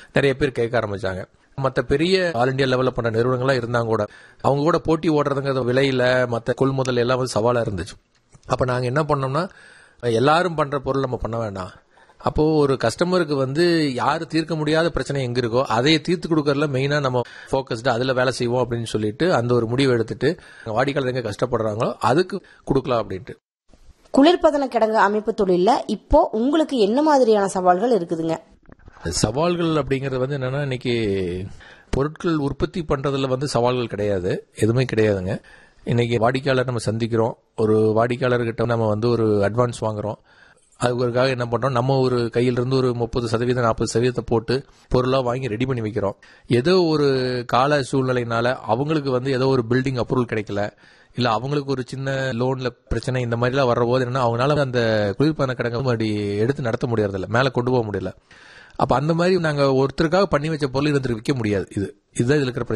நிறைய பேர் கேட்க ஆரம்பிச்சாங்க மற்ற பெரிய ஆல் இண்டியா லெவலில் பண்ண நிறுவனங்கள்லாம் இருந்தாங்க கூட அவங்க கூட போட்டி ஓடுறதுங்கிறது விலையில மற்ற கொள்முதல் எல்லாம் வந்து சவாலாக இருந்துச்சு அப்போ நாங்கள் என்ன பண்ணோம்னா எல்லாரும் பண்ற பொருள் நம்ம பண்ண வேண்டாம் அப்போ ஒரு கஸ்டமருக்கு வந்து யாரு தீர்க்க முடியாத பிரச்சனை எங்க இருக்கோ அதை தீர்த்து கொடுக்கறதுல மெயினா நம்ம ஃபோக்கஸ்டு அதுல வேலை செய்வோம் அப்படின்னு சொல்லிட்டு அந்த ஒரு முடிவு எடுத்துட்டு வாடிக்கையாளர் எங்க கஷ்டப்படுறாங்களோ அதுக்கு கொடுக்கலாம் அப்படின்ட்டு குளிர்பதன கிடங்கு அமைப்பு தொழில்ல இப்போ உங்களுக்கு என்ன மாதிரியான சவால்கள் இருக்குதுங்க சவால்கள் அப்படிங்கிறது வந்து என்னன்னா இன்னைக்கு பொருட்கள் உற்பத்தி பண்றதுல வந்து சவால்கள் கிடையாது எதுவுமே கிடையாதுங்க இன்னைக்கு வாடிக்கையாளர் நம்ம சந்திக்கிறோம் ஒரு வாடிக்கையாளர்கிட்ட நம்ம வந்து ஒரு அட்வான்ஸ் வாங்குறோம் அதுக்காக என்ன பண்றோம் நம்ம ஒரு கையிலிருந்து ஒரு முப்பது சதவீதம் நாற்பது சதவீதத்தை போட்டு பொருளாக வாங்கி ரெடி பண்ணி வைக்கிறோம் ஏதோ ஒரு கால சூழ்நிலைனால அவங்களுக்கு வந்து ஏதோ ஒரு பில்டிங் அப்ரூவல் கிடைக்கல இல்ல அவங்களுக்கு ஒரு சின்ன லோன்ல பிரச்சனை இந்த மாதிரிலாம் வர்ற போது என்னன்னா அவங்களால அந்த குளிர்பான கிடங்கு மறுபடி எடுத்து நடத்த முடியறதில்ல மேல கொண்டு போக முடியல அப்ப அந்த மாதிரி நாங்க ஒருத்தருக்காக பண்ணி வச்ச பொருள் இருந்துட்டு விற்க முடியாது இது இதுதான் இதுல இருக்கிற பிரச்சனை